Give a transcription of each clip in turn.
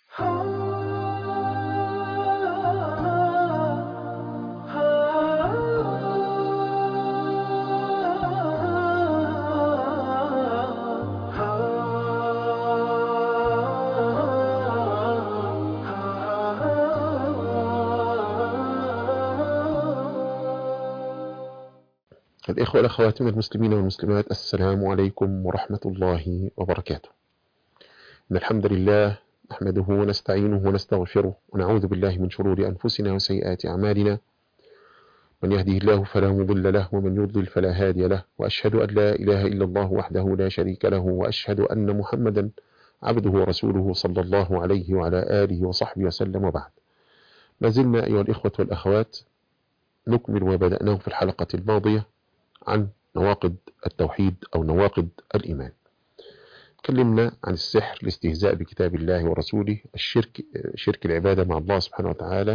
الإخوة والأخوات من المسلمين والمسلمات السلام عليكم ورحمة الله وبركاته إن الحمد لله نحمده ونستعينه ونستغفره ونعوذ بالله من شرور أنفسنا وسيئات أعمالنا من يهده الله فلا مضل له ومن يضلل فلا هادي له وأشهد أن لا إله إلا الله وحده لا شريك له وأشهد أن محمدا عبده ورسوله صلى الله عليه وعلى آله وصحبه وسلم وبعد ما زلنا أيها الإخوة والأخوات نكمل ما بدأناه في الحلقة الماضية عن نواقض التوحيد أو نواقض الإيمان تكلمنا عن السحر الاستهزاء بكتاب الله ورسوله الشرك شرك العبادة مع الله سبحانه وتعالى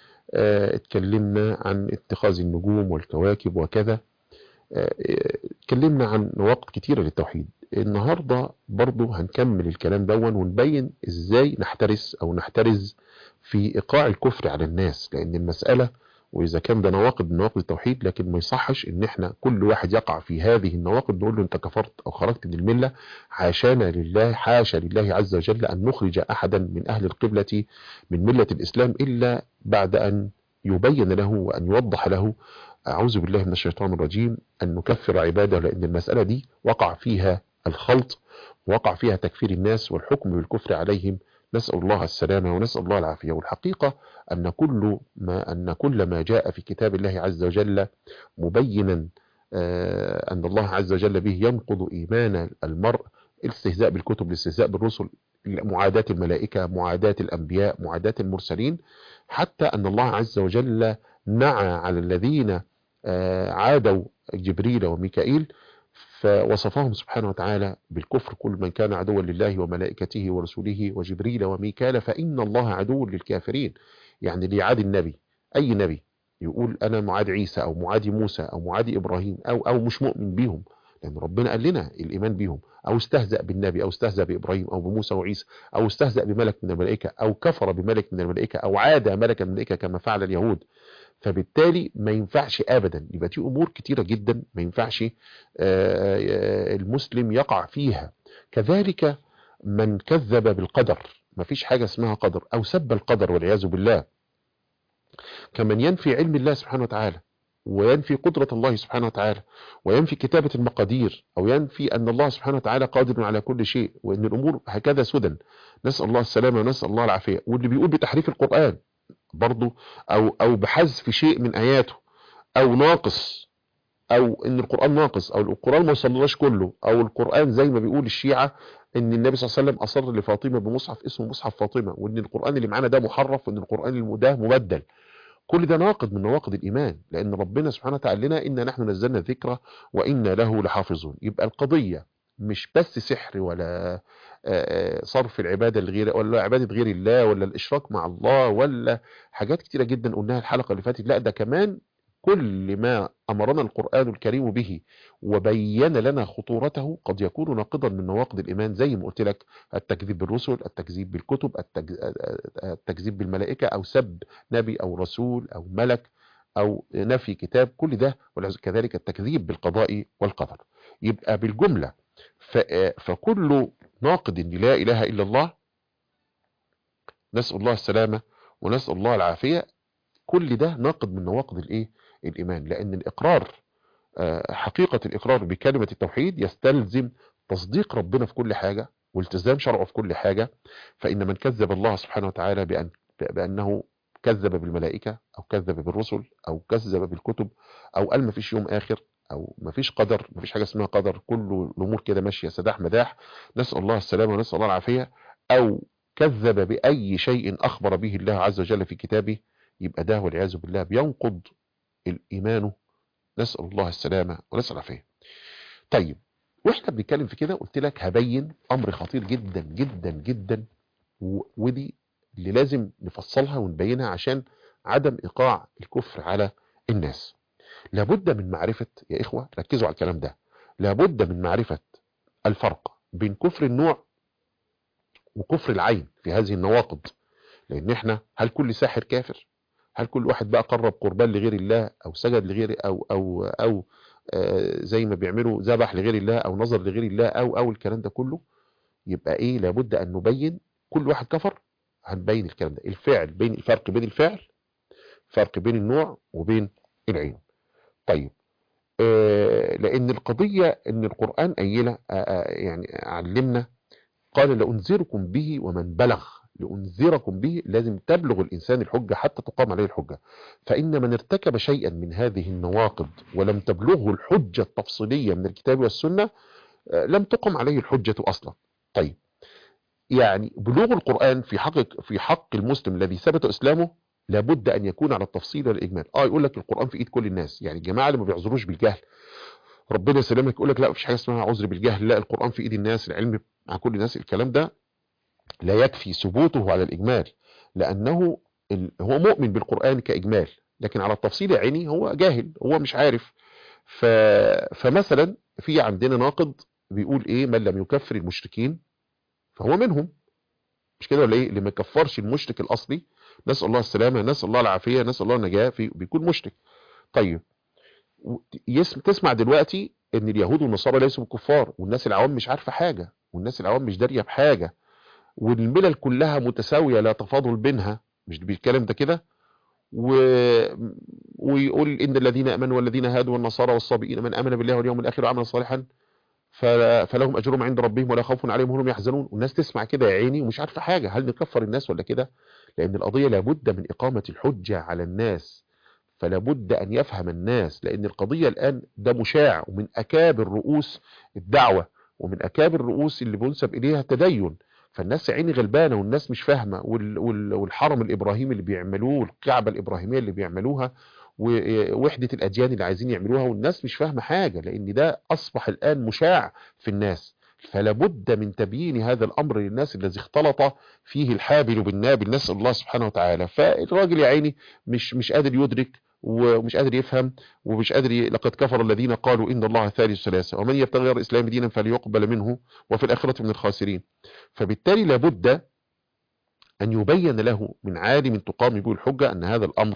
اتكلمنا عن اتخاذ النجوم والكواكب وكذا اتكلمنا عن نواقض كتيرة للتوحيد النهاردة برضو هنكمل الكلام دون ونبين ازاي نحترس او نحترز في ايقاع الكفر على الناس لان المسألة واذا كان ده نواقض من نواقض التوحيد لكن ما يصحش ان احنا كل واحد يقع في هذه النواقض نقول له انت كفرت او خرجت من المله حاشانا لله حاشا لله عز وجل ان نخرج احدا من اهل القبله من مله الاسلام الا بعد ان يبين له وان يوضح له اعوذ بالله من الشيطان الرجيم ان نكفر عباده لان المساله دي وقع فيها الخلط وقع فيها تكفير الناس والحكم بالكفر عليهم نسأل الله السلامة ونسأل الله العافية والحقيقة أن كل ما أن كل ما جاء في كتاب الله عز وجل مبينا أن الله عز وجل به ينقض إيمان المرء الاستهزاء بالكتب الاستهزاء بالرسل معاداة الملائكة معاداة الأنبياء معاداة المرسلين حتى أن الله عز وجل نعى على الذين عادوا جبريل وميكائيل فوصفهم سبحانه وتعالى بالكفر كل من كان عدوا لله وملائكته ورسوله وجبريل وميكال فإن الله عدو للكافرين يعني اللي يعادي النبي أي نبي يقول أنا معادي عيسى أو معادي موسى أو معادي إبراهيم أو, أو مش مؤمن بيهم لأن ربنا قال لنا الإيمان بيهم أو استهزأ بالنبي أو استهزأ بإبراهيم أو بموسى وعيسى أو استهزأ بملك من الملائكة أو كفر بملك من الملائكة أو عاد ملك من الملائكة كما فعل اليهود فبالتالي ما ينفعش ابدا يبقى في امور كتيرة جدا ما ينفعش المسلم يقع فيها كذلك من كذب بالقدر ما فيش حاجة اسمها قدر او سب القدر والعياذ بالله كمن ينفي علم الله سبحانه وتعالى وينفي قدرة الله سبحانه وتعالى وينفي كتابة المقادير أو ينفي أن الله سبحانه وتعالى قادر على كل شيء وأن الأمور هكذا سدى نسأل الله السلامة ونسأل الله العافية واللي بيقول بتحريف القرآن برضه او او بحذف شيء من اياته او ناقص او ان القرآن ناقص او القرآن ما وصلناش كله او القرآن زي ما بيقول الشيعة ان النبي صلى الله عليه وسلم اصر لفاطمة بمصحف اسمه مصحف فاطمة وان القرآن اللي معانا ده محرف وان القرآن ده مبدل كل ده ناقض من نواقض الايمان لان ربنا سبحانه وتعالى لنا ان نحن نزلنا الذكر وانا له لحافظون يبقى القضية مش بس سحر ولا صرف العبادة لغير ولا عبادة غير الله ولا الإشراك مع الله ولا حاجات كتيرة جدا قلناها الحلقة اللي فاتت لا ده كمان كل ما أمرنا القرآن الكريم به وبين لنا خطورته قد يكون ناقضا من نواقض الإيمان زي ما قلت لك التكذيب بالرسل التكذيب بالكتب التكذيب بالملائكة أو سب نبي أو رسول أو ملك أو نفي كتاب كل ده كذلك التكذيب بالقضاء والقدر يبقى بالجملة فكل ناقد لا إله إلا الله نسأل الله السلامة ونسأل الله العافية كل ده ناقد من نواقض الإيه؟ الإيمان لأن الإقرار حقيقة الإقرار بكلمة التوحيد يستلزم تصديق ربنا في كل حاجة والتزام شرعه في كل حاجة فإن من كذب الله سبحانه وتعالى بأن بأنه كذب بالملائكة أو كذب بالرسل أو كذب بالكتب أو قال ما فيش يوم آخر او مفيش قدر مفيش حاجه اسمها قدر كل الامور كده ماشيه سداح مداح نسال الله السلامه ونسال الله العافيه او كذب باي شيء اخبر به الله عز وجل في كتابه يبقى ده والعياذ بالله بينقض الايمان نسال الله السلامه ونسال العافيه طيب واحنا بنتكلم في كده قلت لك هبين امر خطير جدا جدا جدا ودي اللي لازم نفصلها ونبينها عشان عدم ايقاع الكفر على الناس لابد من معرفة يا إخوة ركزوا على الكلام ده لابد من معرفة الفرق بين كفر النوع وكفر العين في هذه النواقض لان احنا هل كل ساحر كافر هل كل واحد بقى قرب قربان لغير الله او سجد لغير او او او آه زي ما بيعملوا ذبح لغير الله او نظر لغير الله او او الكلام ده كله يبقى ايه لابد ان نبين كل واحد كفر هنبين الكلام ده الفعل بين الفرق بين الفعل فرق بين النوع وبين العين طيب آه لان القضية ان القرآن قايله آه يعني علمنا قال لأنذركم به ومن بلغ لأنذركم به لازم تبلغ الإنسان الحجة حتى تقام عليه الحجة فإن من ارتكب شيئا من هذه النواقض ولم تبلغه الحجة التفصيلية من الكتاب والسنة لم تقم عليه الحجة أصلا طيب يعني بلوغ القرآن في حق في حق المسلم الذي ثبت إسلامه لابد أن يكون على التفصيل والإجمال آه يقول لك القرآن في إيد كل الناس يعني الجماعة اللي ما بيعذروش بالجهل ربنا يسلمك يقول لك لا مفيش حاجة اسمها عذر بالجهل لا القرآن في إيد الناس العلم مع كل الناس الكلام ده لا يكفي ثبوته على الإجمال لأنه هو مؤمن بالقرآن كإجمال لكن على التفصيل عيني هو جاهل هو مش عارف ف... فمثلا في عندنا ناقض بيقول ايه من لم يكفر المشركين فهو منهم مش كده ولا ايه اللي ما يكفرش المشرك الاصلي نسال الله السلامه نسال الله العافيه نسال الله النجاه في بيكون مشرك طيب يسم تسمع دلوقتي ان اليهود والنصارى ليسوا كفار والناس العوام مش عارفه حاجه والناس العوام مش داريه بحاجه والملل كلها متساويه لا تفاضل بينها مش بيتكلم ده كده و... ويقول ان الذين امنوا والذين هادوا والنصارى والصابئين من امن بالله واليوم الاخر وعمل صالحا ف... فلهم اجرهم عند ربهم ولا خوف عليهم وهم يحزنون والناس تسمع كده يا عيني ومش عارفه حاجه هل نكفر الناس ولا كده لان القضيه لابد من اقامه الحجه على الناس فلا بد ان يفهم الناس لان القضيه الان ده مشاع ومن اكابر رؤوس الدعوه ومن اكابر الرؤوس اللي بينسب اليها التدين فالناس عيني غلبانه والناس مش فاهمه والحرم الابراهيمي اللي بيعملوه والكعبه الابراهيميه اللي بيعملوها ووحده الاديان اللي عايزين يعملوها والناس مش فاهمه حاجه لان ده اصبح الان مشاع في الناس فلا بد من تبيين هذا الامر للناس الذي اختلط فيه الحابل بالنابل نسال الله سبحانه وتعالى فالراجل يا عيني مش مش قادر يدرك ومش قادر يفهم ومش قادر ي... لقد كفر الذين قالوا إن الله ثالث ثلاثة ومن يبتغي غير الإسلام دينا فليقبل منه وفي الآخرة من الخاسرين فبالتالي لابد أن يبين له من عالم تقام به الحجة أن هذا الأمر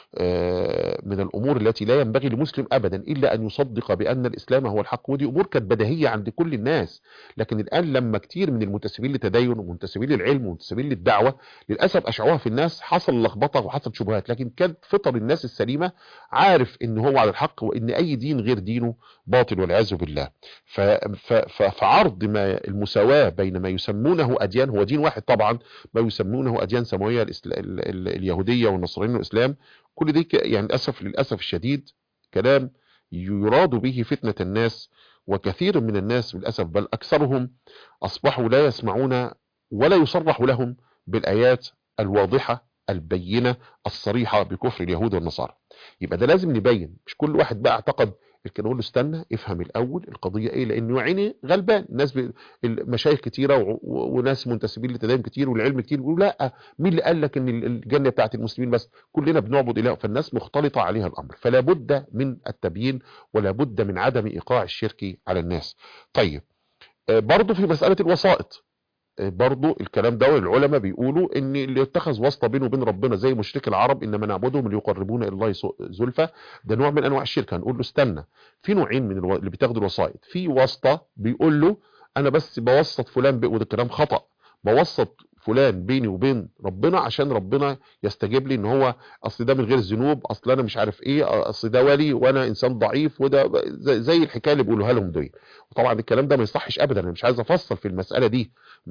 من الأمور التي لا ينبغي لمسلم أبدا إلا أن يصدق بأن الإسلام هو الحق ودي أمور كانت بديهية عند كل الناس لكن الآن لما كتير من المنتسبين للتدين ومنتسبين للعلم ومنتسبين للدعوة للأسف أشعوها في الناس حصل لخبطة وحصل شبهات لكن كانت فطر الناس السليمة عارف أن هو على الحق وأن أي دين غير دينه باطل والعياذ بالله ف... ف... فعرض ما المساواة بين ما يسمونه أديان هو دين واحد طبعا ما يسمونه أديان سماوية الإسل... ال... ال... اليهودية والنصرانية والإسلام كل دي يعني للأسف للأسف الشديد كلام يراد به فتنة الناس وكثير من الناس للأسف بل أكثرهم أصبحوا لا يسمعون ولا يصرح لهم بالآيات الواضحة البينة الصريحة بكفر اليهود والنصارى يبقى ده لازم نبين مش كل واحد بقى اعتقد لكن نقول له استنى افهم الاول القضيه ايه لانه عيني غلبان الناس ب... المشايخ كتيره و... وناس منتسبين للتدين كتير والعلم كتير يقولوا لا مين اللي قال لك ان الجنه بتاعت المسلمين بس كلنا بنعبد اله فالناس مختلطه عليها الامر فلا بد من التبيين ولا بد من عدم ايقاع الشرك على الناس طيب برضه في مساله الوسائط برضو الكلام ده العلماء بيقولوا ان اللي اتخذ واسطه بينه وبين ربنا زي مشرك العرب انما نعبدهم ليقربونا الى الله زلفى ده نوع من انواع الشرك هنقول له استنى في نوعين من الو... اللي بتاخدوا الوسائط في واسطه بيقول له انا بس بوسط فلان ب... وده كلام خطا بوسط فلان بيني وبين ربنا عشان ربنا يستجيب لي ان هو اصل ده من غير ذنوب اصل انا مش عارف ايه اصل ده ولي وانا انسان ضعيف وده زي الحكايه اللي بيقولوها لهم دول وطبعا الكلام ده ما يصحش ابدا انا مش عايز افصل في المساله دي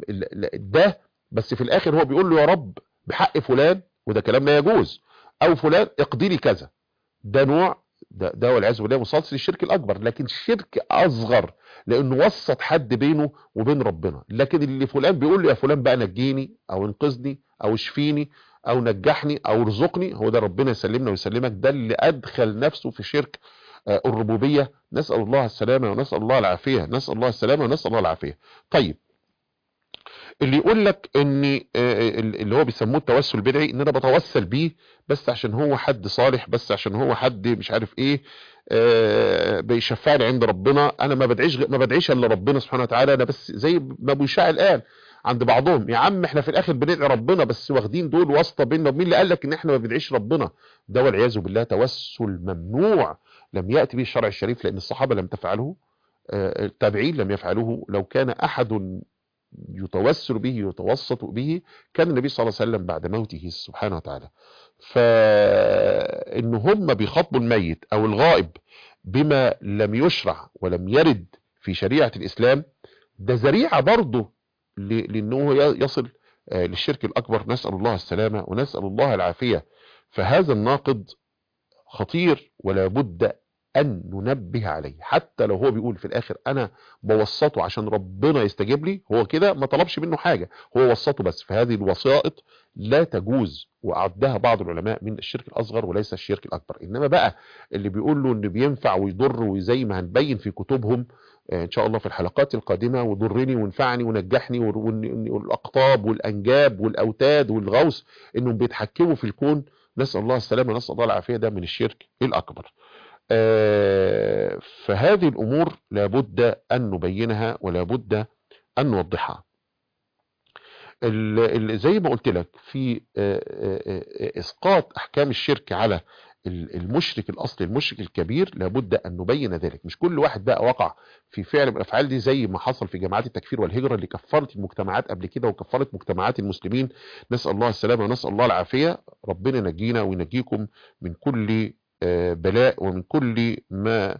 ده بس في الاخر هو بيقول له يا رب بحق فلان وده كلام لا يجوز او فلان اقضي لي كذا ده نوع ده ده والعياذ بالله وصلت للشرك الاكبر لكن شرك اصغر لانه وسط حد بينه وبين ربنا لكن اللي فلان بيقول له يا فلان بقى نجيني او انقذني او اشفيني او نجحني او ارزقني هو ده ربنا يسلمنا ويسلمك ده اللي ادخل نفسه في شرك الربوبيه نسال الله السلامه ونسال الله العافيه نسال الله السلامه ونسال الله العافيه طيب اللي يقول لك ان اللي هو بيسموه التوسل البدعي ان انا بتوسل بيه بس عشان هو حد صالح بس عشان هو حد مش عارف ايه بيشفعني عند ربنا انا ما بدعيش ما بدعيش الا ربنا سبحانه وتعالى انا بس زي ما ابو يشاع الان عند بعضهم يا عم احنا في الاخر بندعي ربنا بس واخدين دول واسطه بيننا ومين اللي قال لك ان احنا ما بندعيش ربنا ده والعياذ بالله توسل ممنوع لم ياتي به الشرع الشريف لان الصحابه لم تفعله آه، التابعين لم يفعلوه لو كان احد يتوسل به يتوسط به كان النبي صلى الله عليه وسلم بعد موته سبحانه وتعالى فان هم بيخاطبوا الميت او الغائب بما لم يشرع ولم يرد في شريعة الاسلام ده ذريعة برضه لانه يصل آه، للشرك الاكبر نسأل الله السلامة ونسأل الله العافية فهذا الناقض خطير ولا بد ان ننبه عليه حتى لو هو بيقول في الاخر انا بوسطه عشان ربنا يستجيب لي هو كده ما طلبش منه حاجة هو وسطه بس فهذه الوسائط لا تجوز وأعدها بعض العلماء من الشرك الأصغر وليس الشرك الأكبر إنما بقى اللي بيقول له إنه بينفع ويضر وزي ما هنبين في كتبهم آه، إن شاء الله في الحلقات القادمة وضرني ونفعني ونجحني والأقطاب والأنجاب والأوتاد والغوث إنهم بيتحكموا في الكون نسأل الله السلامة نسأل الله العافية ده من الشرك الأكبر آه، فهذه الأمور لابد أن نبينها ولابد أن نوضحها زي ما قلت لك في اسقاط احكام الشرك على المشرك الاصلي المشرك الكبير لابد ان نبين ذلك مش كل واحد بقى وقع في فعل من الافعال دي زي ما حصل في جماعات التكفير والهجره اللي كفرت المجتمعات قبل كده وكفرت مجتمعات المسلمين نسال الله السلامه ونسال الله العافيه ربنا ينجينا وينجيكم من كل بلاء ومن كل ما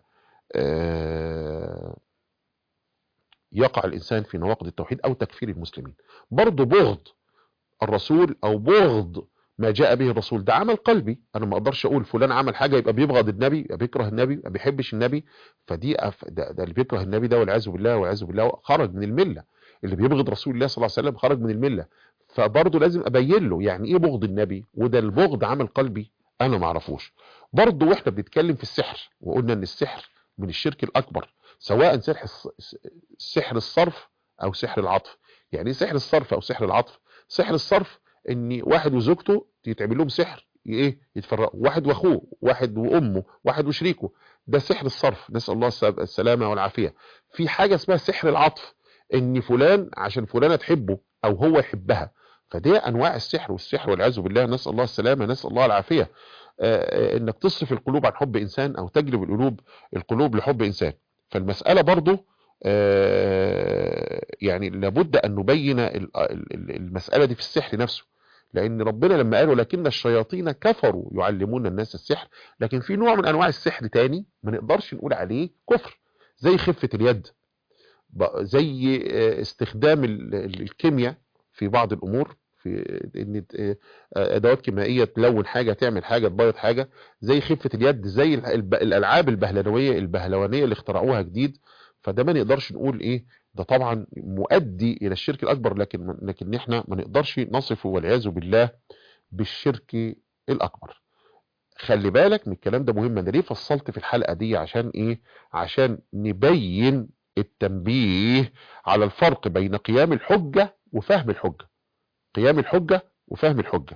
يقع الإنسان في نواقض التوحيد أو تكفير المسلمين برضه بغض الرسول أو بغض ما جاء به الرسول ده عمل قلبي أنا ما أقدرش أقول فلان عمل حاجة يبقى بيبغض النبي يبقى بيكره النبي يبقى بيحبش النبي فدي أف... ده, ده اللي بيكره النبي ده والعياذ بالله والعياذ بالله خرج من الملة اللي بيبغض رسول الله صلى الله عليه وسلم خرج من الملة فبرضه لازم أبين له يعني إيه بغض النبي وده البغض عمل قلبي أنا ما اعرفوش برضه واحنا بنتكلم في السحر وقلنا ان السحر من الشرك الأكبر سواء سحر سحر الصرف او سحر العطف يعني ايه سحر الصرف او سحر العطف سحر الصرف ان واحد وزوجته يتعمل لهم سحر ايه يتفرقوا واحد واخوه واحد وامه واحد وشريكه ده سحر الصرف نسال الله السلامه والعافيه في حاجه اسمها سحر العطف ان فلان عشان فلانه تحبه او هو يحبها فدي انواع السحر والسحر والعياذ بالله نسال الله السلامه نسال الله العافيه آه انك تصرف القلوب عن حب انسان او تجلب القلوب القلوب لحب انسان فالمسألة برضو آه، يعني لابد أن نبين المسألة دي في السحر نفسه لأن ربنا لما قال ولكن الشياطين كفروا يعلمون الناس السحر لكن في نوع من أنواع السحر تاني ما نقدرش نقول عليه كفر زي خفة اليد زي آه، استخدام الكيمياء في بعض الأمور في ان آه، ادوات كيميائيه تلون حاجه تعمل حاجه تبيض حاجه زي خفه اليد زي الالعاب البهلوانيه البهلوانيه اللي اخترعوها جديد فده ما نقدرش نقول ايه ده طبعا مؤدي الى الشرك الاكبر لكن لكن احنا ما نقدرش نصفه والعياذ بالله بالشرك الاكبر خلي بالك من الكلام ده مهم انا ليه فصلت في الحلقه دي عشان ايه عشان نبين التنبيه على الفرق بين قيام الحجه وفهم الحجه قيام الحجة وفهم الحجة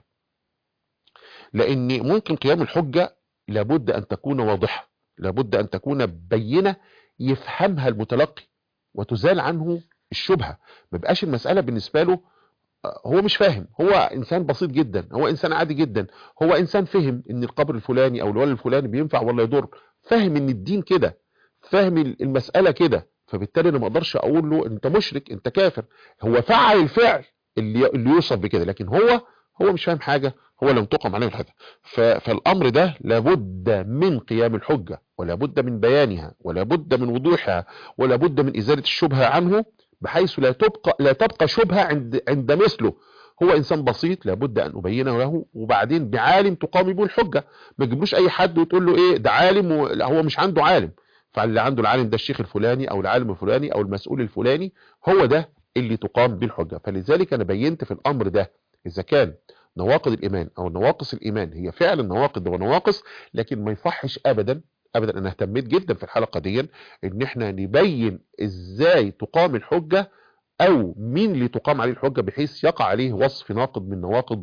لان ممكن قيام الحجة لابد ان تكون واضحة لابد ان تكون بينة يفهمها المتلقي وتزال عنه الشبهة ما بقاش المسألة بالنسبة له آه، هو مش فاهم هو انسان بسيط جدا هو انسان عادي جدا هو انسان فهم ان القبر الفلاني او الولد الفلاني بينفع ولا يضر فاهم ان الدين كده فاهم المسألة كده فبالتالي انا ما اقدرش اقول له انت مشرك انت كافر هو فعل الفعل اللي اللي يوصف بكده لكن هو هو مش فاهم حاجة هو لم تقم عليه الحجة فالأمر ده لابد من قيام الحجة ولابد من بيانها ولابد من وضوحها ولابد من إزالة الشبهة عنه بحيث لا تبقى لا تبقى شبهة عند عند مثله هو انسان بسيط لابد ان ابينه له وبعدين بعالم تقام به الحجه ما تجيبلوش اي حد وتقول له ايه ده عالم هو مش عنده عالم فاللي عنده العالم ده الشيخ الفلاني او العالم الفلاني او المسؤول الفلاني هو ده اللي تقام بالحجة فلذلك أنا بينت في الأمر ده إذا كان نواقض الإيمان أو نواقص الإيمان هي فعلا نواقض ونواقص لكن ما يصحش أبدا أبدا أنا اهتميت جدا في الحلقة دي إن إحنا نبين إزاي تقام الحجة أو مين اللي تقام عليه الحجة بحيث يقع عليه وصف ناقض من نواقض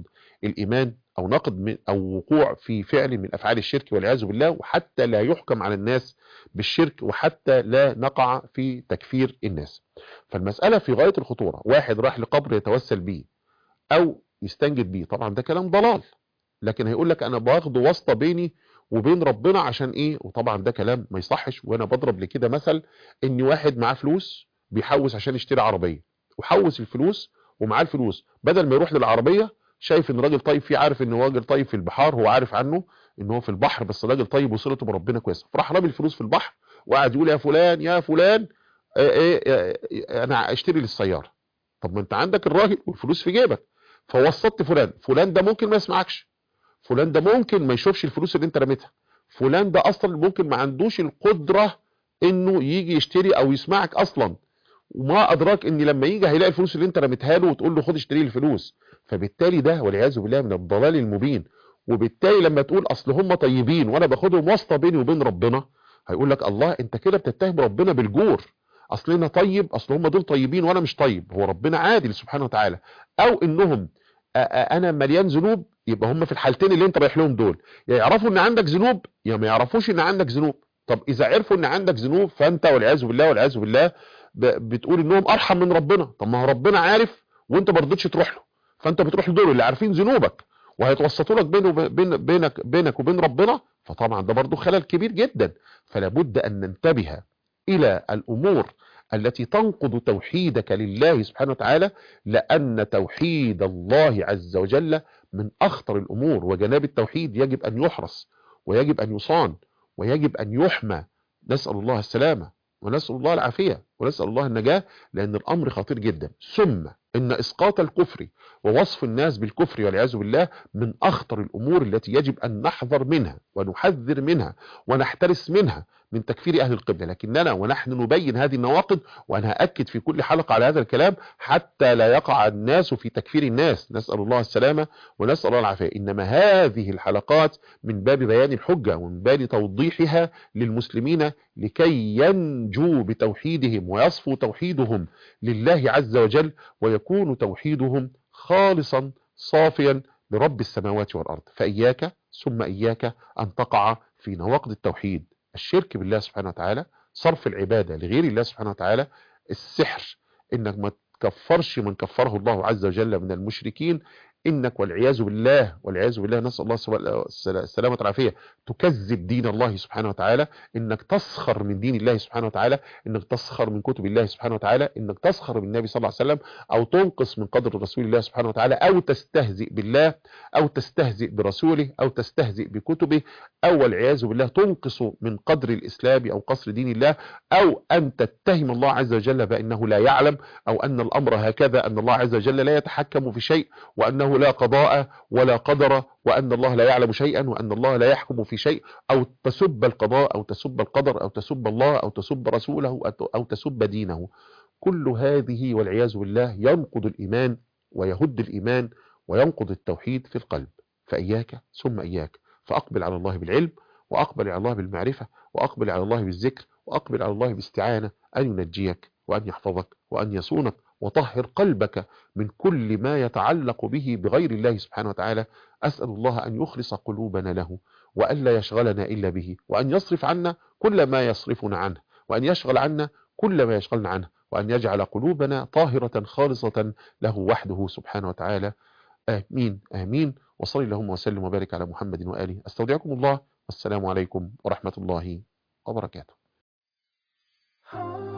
الإيمان أو نقد من أو وقوع في فعل من أفعال الشرك والعياذ بالله وحتى لا يحكم على الناس بالشرك وحتى لا نقع في تكفير الناس فالمسألة في غاية الخطورة واحد راح لقبر يتوسل بيه أو يستنجد بيه طبعا ده كلام ضلال لكن هيقول لك أنا باخده واسطة بيني وبين ربنا عشان ايه وطبعا ده كلام ما يصحش وانا بضرب لكده مثل ان واحد معاه فلوس بيحوس عشان يشتري عربيه وحوس الفلوس ومعاه الفلوس بدل ما يروح للعربيه شايف ان راجل طيب فيه عارف ان هو راجل طيب في البحار هو عارف عنه ان هو في البحر بس راجل طيب وصلته بربنا كويسه فراح رامي الفلوس في البحر وقعد يقول يا فلان يا فلان ايه ايه انا اشتري للسياره طب ما انت عندك الراجل والفلوس في جيبك فوسطت فلان فلان ده ممكن ما يسمعكش فلان ده ممكن ما يشوفش الفلوس اللي انت رميتها فلان ده اصلا ممكن ما عندوش القدرة انه يجي يشتري او يسمعك اصلا وما ادراك ان لما يجي هيلاقي الفلوس اللي انت رميتها له وتقول له خد اشتري لي الفلوس فبالتالي ده والعياذ بالله من الضلال المبين وبالتالي لما تقول اصل هم طيبين وانا باخدهم واسطه بيني وبين ربنا هيقول لك الله انت كده بتتهم ربنا بالجور اصل انا طيب اصل هم دول طيبين وانا مش طيب هو ربنا عادل سبحانه وتعالى او انهم انا مليان ذنوب يبقى هم في الحالتين اللي انت رايح لهم دول يا يعرفوا ان عندك ذنوب يا ما يعرفوش ان عندك ذنوب طب اذا عرفوا ان عندك ذنوب فانت والعياذ بالله والعياذ بالله بتقول انهم ارحم من ربنا طب ما هو ربنا عارف وانت ما رضيتش تروح له فانت بتروح لدول اللي عارفين ذنوبك وهيتوسطوا لك بينه بين بينك بينك وبين ربنا فطبعا ده برضه خلل كبير جدا فلا بد ان ننتبه الى الامور التي تنقض توحيدك لله سبحانه وتعالى لأن توحيد الله عز وجل من أخطر الأمور وجناب التوحيد يجب أن يحرس ويجب أن يصان ويجب أن يحمى نسأل الله السلامة ونسأل الله العافية ونسأل الله النجاة لأن الأمر خطير جدا ثم إن إسقاط الكفر ووصف الناس بالكفر والعياذ بالله من أخطر الأمور التي يجب أن نحذر منها ونحذر منها ونحترس منها من تكفير أهل القبلة لكننا ونحن نبين هذه النواقض وأنا أكد في كل حلقة على هذا الكلام حتى لا يقع الناس في تكفير الناس نسأل الله السلامة ونسأل الله العافية إنما هذه الحلقات من باب بيان الحجة ومن باب توضيحها للمسلمين لكي ينجوا بتوحيدهم ويصفوا توحيدهم لله عز وجل ويكون توحيدهم خالصا صافيا لرب السماوات والأرض فإياك ثم إياك أن تقع في نواقض التوحيد الشرك بالله سبحانه وتعالى صرف العبادة لغير الله سبحانه وتعالى السحر انك ما تكفرش من كفره الله عز وجل من المشركين انك والعياذ بالله والعياذ بالله نسال الله السلامه والعافيه تكذب دين الله سبحانه وتعالى انك تسخر من دين الله سبحانه وتعالى انك تسخر من كتب الله سبحانه وتعالى انك تسخر من النبي صلى الله عليه وسلم او تنقص من قدر رسول الله سبحانه وتعالى او تستهزئ بالله او تستهزئ برسوله او تستهزئ بكتبه او والعياذ بالله تنقص من قدر الاسلام او قصر دين الله او ان تتهم الله عز وجل بانه لا يعلم او ان الامر هكذا ان الله عز وجل لا يتحكم في شيء وانه لا قضاء ولا قدر وأن الله لا يعلم شيئا وأن الله لا يحكم في شيء أو تسب القضاء أو تسب القدر أو تسب الله أو تسب رسوله أو تسب دينه كل هذه والعياذ بالله ينقض الإيمان ويهد الإيمان وينقض التوحيد في القلب فإياك ثم إياك فأقبل على الله بالعلم وأقبل على الله بالمعرفة وأقبل على الله بالذكر وأقبل على الله باستعانة أن ينجيك وأن يحفظك وأن يصونك وطهر قلبك من كل ما يتعلق به بغير الله سبحانه وتعالى أسأل الله أن يخلص قلوبنا له وألا يشغلنا إلا به وأن يصرف عنا كل ما يصرفنا عنه وأن يشغل عنا كل ما يشغلنا عنه وأن يجعل قلوبنا طاهرة خالصة له وحده سبحانه وتعالى آمين آمين وصل اللهم وسلم وبارك على محمد وآله أستودعكم الله والسلام عليكم ورحمة الله وبركاته